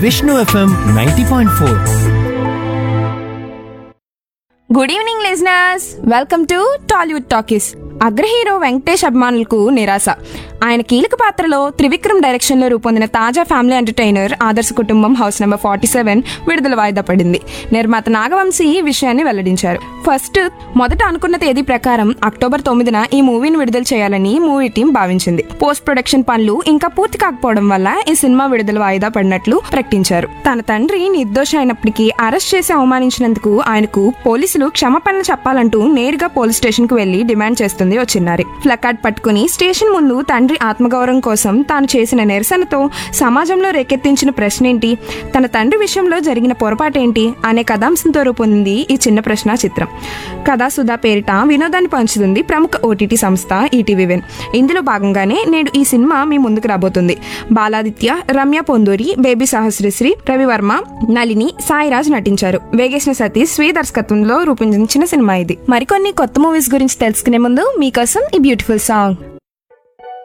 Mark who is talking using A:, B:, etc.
A: Vishnu FM ninety point four
B: good evening listeners welcome to Tollywood talkies అగ్ర hero Venkatesh అభిమానులకు నిరాశ ఆయన కీలక పాత్రలో త్రివిక్రమ్ డైరెక్షన్ లో రూపొందిన తాజా ఫ్యామిలీ ఎంటర్టైనర్ ఆదర్శ కుటుంబం హౌస్ నెంబర్ ఫార్టీ సెవెన్ విడుదల వాయిదా పడింది నిర్మాత నాగవంశీ ఈ విషయాన్ని వెల్లడించారు ఫస్ట్ మొదట అనుకున్న తేదీ ప్రకారం అక్టోబర్ తొమ్మిదిన ఈ మూవీని విడుదల చేయాలని మూవీ టీం భావించింది పోస్ట్ ప్రొడక్షన్ పనులు ఇంకా పూర్తి కాకపోవడం వల్ల ఈ సినిమా విడుదల వాయిదా పడినట్లు ప్రకటించారు తన తండ్రి నిర్దోష అయినప్పటికీ అరెస్ట్ చేసి అవమానించినందుకు ఆయనకు పోలీసులు క్షమాపణలు చెప్పాలంటూ నేరుగా పోలీస్ స్టేషన్ కు వెళ్లి డిమాండ్ చేస్తుంది ఓ చిన్నారి ప్లకార్డ్ పట్టుకుని స్టేషన్ ముందు తండ్రి ఆత్మగౌరవం కోసం తాను చేసిన నిరసనతో సమాజంలో రేకెత్తించిన ప్రశ్న ఏంటి తన తండ్రి విషయంలో జరిగిన పొరపాటేంటి అనే కథాంశంతో రూపొందింది ఈ చిన్న ప్రశ్న చిత్రం కథా సుధా పేరిట వినోదాన్ని పంచుతుంది ప్రముఖ ఓటీటీ సంస్థ ఈటీవీ విన్ ఇందులో భాగంగానే నేడు ఈ సినిమా మీ ముందుకు రాబోతుంది బాలాదిత్య రమ్య పొందూరి బేబీ సహస్రశ్రీ రవివర్మ నళిని సాయిరాజ్ నటించారు వేగేశ్న సతీష్ స్వీ దర్శకత్వంలో రూపొందించిన సినిమా ఇది మరికొన్ని కొత్త మూవీస్ గురించి తెలుసుకునే ముందు మీకోసం ఈ బ్యూటిఫుల్ సాంగ్